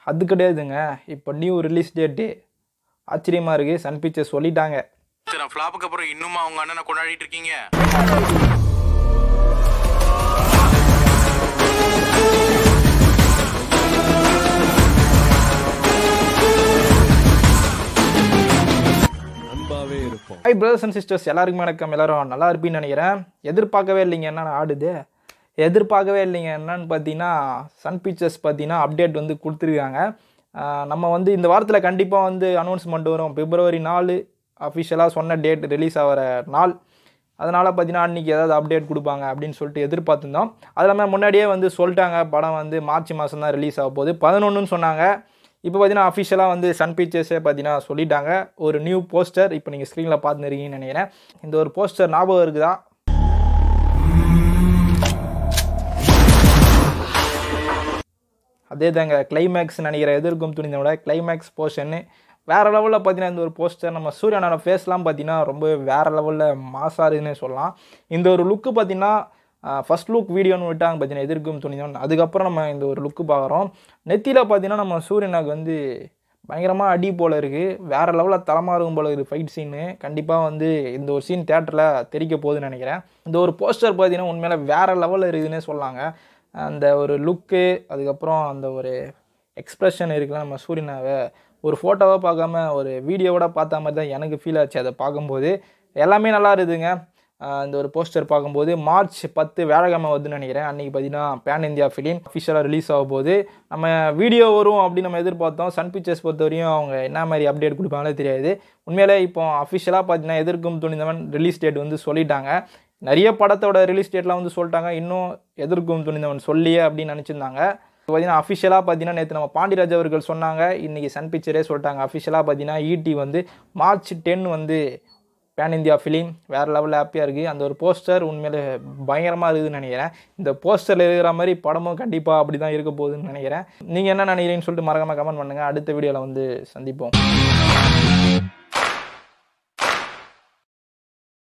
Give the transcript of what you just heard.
அது கிடையாதுங்க இப்போ நியூ ரிலீஸ் டேட்டு ஆச்சரியமாக இருக்குது சன் பிக்சர்ஸ் சொல்லிட்டாங்க இத்தனை ஃப்ளாப்புக்கு அப்புறம் இன்னுமா அவங்க அண்ணனை கொண்டாடிட்டு இருக்கீங்க அன்பாவே இருப்போம் ஹை பிரதர்ஸ் அண்ட் சிஸ்டர்ஸ் எல்லாருக்குமே வணக்கம் எல்லாரும் நல்லா இருப்பீன்னு நினைக்கிறேன் எதிர்பார்க்கவே இல்லைங்க என்ன ஆடுது எதிர்பார்க்கவே இல்லைங்க என்னன்னு பார்த்தீங்கன்னா சன் பிக்சர்ஸ் பார்த்தீங்கன்னா அப்டேட் வந்து கொடுத்துருக்காங்க ஆஹ் நம்ம வந்து இந்த வாரத்தில் கண்டிப்பாக வந்து அனௌன்ஸ்மெண்ட் வரும் பிப்ரவரி நாலு அஃபிஷியலாக சொன்ன டேட் ரிலீஸ் ஆகிற நாள் அதனால் பார்த்தீங்கன்னா அன்றைக்கி ஏதாவது அப்டேட் கொடுப்பாங்க அப்படின்னு சொல்லிட்டு எதிர்பார்த்துருந்தோம் அது இல்லாமல் முன்னாடியே வந்து சொல்லிட்டாங்க படம் வந்து மார்ச் மாதம் தான் ரிலீஸ் ஆக போகுது பதினொன்றுன்னு சொன்னாங்க இப்போ பார்த்தீங்கன்னா அஃபிஷியலாக வந்து சன் பிக்சர்ஸே பார்த்தீங்கன்னா சொல்லிட்டாங்க ஒரு நியூ போஸ்டர் இப்போ நீங்கள் ஸ்க்ரீனில் பார்த்துருக்கீங்கன்னு நினைக்கிறேன் இந்த ஒரு போஸ்டர் ஞாபகம் இருக்குதா அதே தாங்க கிளைமேக்ஸ் நினைக்கிற எதிர்க்கும் துணிந்தோட கிளைமேக்ஸ் போர்ஷன்னு வேறு லெவலில் பார்த்தீங்கன்னா இந்த ஒரு போஸ்டர் நம்ம சூரியனோட ஃபேஸ்லாம் பார்த்தீங்கன்னா ரொம்ப வேறு லெவலில் மாசாருன்னே சொல்லலாம் இந்த ஒரு லுக்கு பார்த்தீங்கன்னா ஃபர்ஸ்ட் லுக் வீடியோன்னு விட்டாங்க பார்த்தீங்கன்னா எதிர்க்கும் துணிந்தவன் அதுக்கப்புறம் நம்ம இந்த ஒரு லுக்கு பார்க்குறோம் நெத்தியில் பார்த்தீங்கன்னா நம்ம சூரியனுக்கு வந்து பயங்கரமாக அடி போல் இருக்குது வேறு லெவலில் தரமாக இருக்கும் போல இருக்குது ஃபைட் சீனு கண்டிப்பாக வந்து இந்த ஒரு சீன் தேட்டரில் தெரிக்க போகுதுன்னு நினைக்கிறேன் இந்த ஒரு போஸ்டர் பார்த்தீங்கன்னா உண்மையில வேறு லெவலில் இருக்குதுன்னே சொல்லாங்க அந்த ஒரு லுக்கு அதுக்கப்புறம் அந்த ஒரு எக்ஸ்ப்ரெஷன் இருக்குல்ல நம்ம சூரியனாவை ஒரு ஃபோட்டோவாக பார்க்காம ஒரு வீடியோவோட பார்த்த மாதிரி தான் எனக்கு ஃபீல் ஆச்சு அதை பார்க்கும்போது எல்லாமே நல்லா இருக்குதுங்க ஆஹ் இந்த ஒரு போஸ்டர் பார்க்கும்போது மார்ச் பத்து வேலைக்கிழமை வருதுன்னு நினைக்கிறேன் அன்றைக்கி பார்த்தீங்கன்னா பேன் இந்தியா ஃபிலிம் அஃபிஷியலாக ரிலீஸ் ஆக போகுது நம்ம வீடியோ வரும் அப்படின்னு நம்ம எதிர்பார்த்தோம் சன் பிக்சர்ஸ் பொறுத்த வரையும் அவங்க என்ன மாதிரி அப்டேட் கொடுப்பாங்களே தெரியாது உண்மையிலே இப்போ அஃபிஷியலாக பார்த்தீங்கன்னா எதிர்க்கும் துணிந்தவன் ரிலீஸ் டேட் வந்து சொல்லிட்டாங்க நிறைய படத்தோட ரிலீஸ் டேட்லாம் வந்து சொல்லிட்டாங்க இன்னும் எதிர்க்கும் துணிந்தவன் சொல்லியே அப்படின்னு நினச்சிருந்தாங்க இப்போ பார்த்தீங்கன்னா அஃபிஷியலாக பார்த்தீங்கன்னா நேற்று நம்ம பாண்டியராஜ் அவர்கள் சொன்னாங்க இன்றைக்கி சன் பிக்சரே சொல்லிட்டாங்க அஃபிஷியலாக பார்த்தீங்கன்னா ஈடி வந்து மார்ச் டென் வந்து பேன் இந்தியா ஃபிலிம் வேறு லெவலில் ஹாப்பியாக இருக்குது அந்த ஒரு போஸ்டர் உண்மையிலே பயங்கரமாக இருக்குதுன்னு நினைக்கிறேன் இந்த போஸ்டரில் இருக்கிற மாதிரி படமும் கண்டிப்பாக அப்படி தான் இருக்க போகுதுன்னு நினைக்கிறேன் நீங்கள் என்ன நினைக்கிறீங்கன்னு சொல்லிட்டு மறக்காமல் கமெண்ட் பண்ணுங்கள் அடுத்த வீடியோவில் வந்து சந்திப்போம்